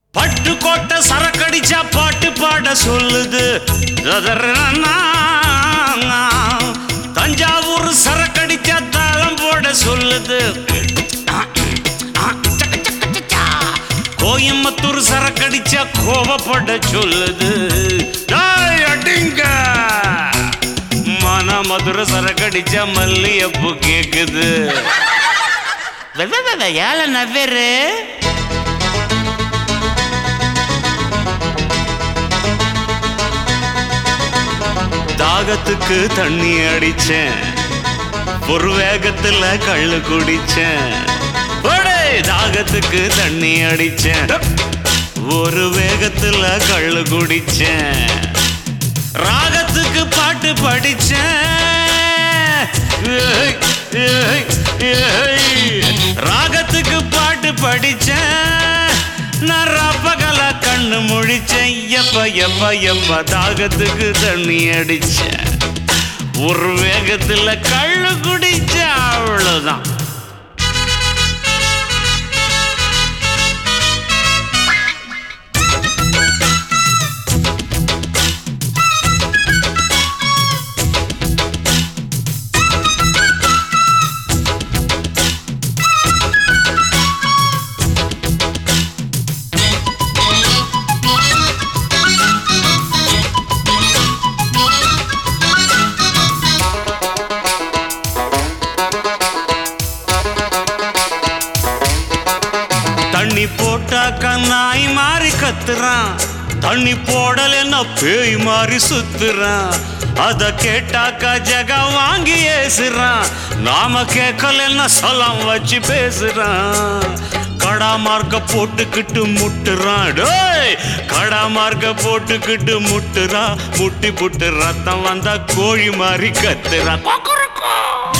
பட்டுக்கோட்டை சரக்கடிச்சா பாட்டு பாட சொல்லுது ரதரனா. தஞ்சாவூர் சரக்கடிச்சா தாளம் போட சொல்லுது கோயம்புத்தூர் சரக்கடிச்சா கோவப்பட சொல்லுது டேய், அடிங்க மன மதுரை சரக்கடிச்சா மல்லியப்பு கேக்குது ஏழை நவ்வேரு தாகத்துக்கு தண்ணி அடிச்சேன் ஒரு வேகத்துல கள்ளு குடிச்சேன் போடே, தாகத்துக்கு தண்ணி அடிச்சேன் ஒரு வேகத்துல கள்ளு குடிச்சேன் ராகத்துக்கு பாட்டு படிச்சேன் ஏய், ஏய், ஏய். ராகத்துக்கு பாட்டு படிச்சேன் நான் ரப்பகல கண்ணு முழிச்சேன் எப்ப எப்ப எப்ப தாகத்துக்கு தண்ணி அடிச்சேன் ஒரு வேகத்துல கள்ளு குடிச்ச அவ்வளவுதான் தண்ணி போட்டாக்கா நாய் மாறி கத்துறான் தண்ணி போடலன்னா பேய் மாறி சுத்துறான் அத கேட்டாக்கா ஜக வாங்கி ஏசுறான் நாம கேட்கலன்னா சலாம் வச்சு பேசுறான் கடா மார்க்க போட்டுக்கிட்டு முட்டுறான் டேய் கடா மார்க்க போட்டுக்கிட்டு முட்டுறான் முட்டி புட்டு ரத்தம் வந்தா கோழி மாதிரி கத்துறான் கொக்கரக்கோ.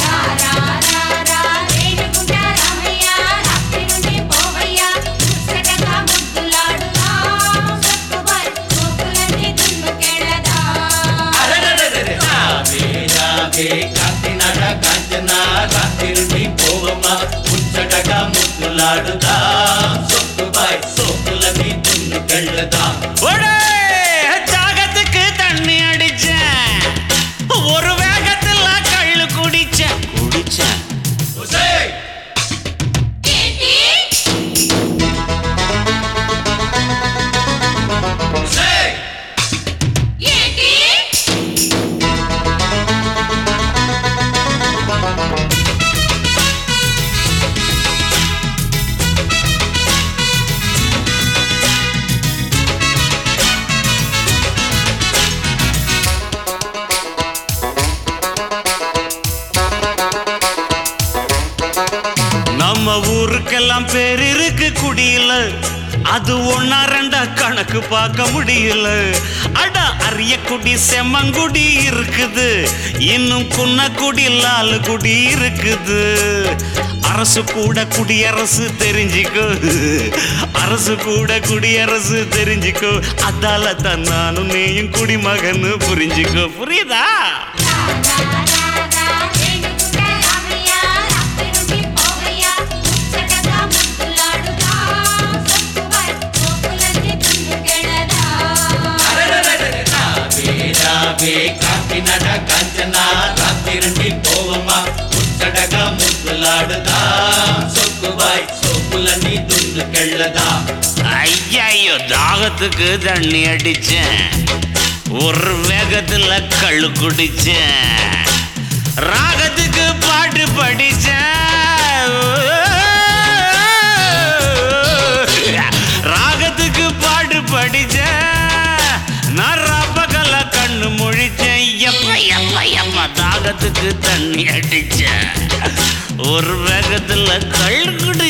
కాకినాడ కాంచన రాత్రి పోవమ్మా ముచ్చటగా ముద్దులాడుదా సొక్కుబాయ్ సోకులని దున్నుకెళ్ళదా ஒடே, தாகத்துக்கு தண்ணி அடிச்சேன் ஒரு வேகத்துல கள்ளு குடிச்சேன் குடிச்சேன் நம்ம ஊருக்கெல்லாம் பேர் இருக்கு குடியில அது ஒன்னா ரெண்டா கணக்கு பார்க்க முடியல அட அரியக்குடி செம்மங்குடி இருக்குது இன்னும் குன்னக்குடி லால் குடி இருக்குது அரசு கூட குடியரசு தெரிஞ்சுக்கோ அரசு கூட குடியரசு தெரிஞ்சுக்கோ அதால தான் நானும் நீயும் குடிமகன்னு புரிஞ்சுக்கோ புரியுதா రావే కాకినాడ కాంచన రాత్రి పోవమ్మా ముచ్చటగా ముద్దులాడుదా సొక్కుబాయ్ సోకులని దున్నుకెళ్ళదా ஐயோ தாகத்துக்கு தண்ணி அடிச்சேன் ஒரு வேகத்துல கள்ளு குடிச்சேன் ராகத்துக்கு பாட்டு படிச்சேன் ராகத்துக்கு பாட்டு படிச்சேன் நான் ரப்பகல கண்ணு முழிச்சேன் எப்ப எப்ப எப்ப தாகத்துக்கு தண்ணி அடிச்சேன் ஒரு வேகத்துல கள்ளு குடி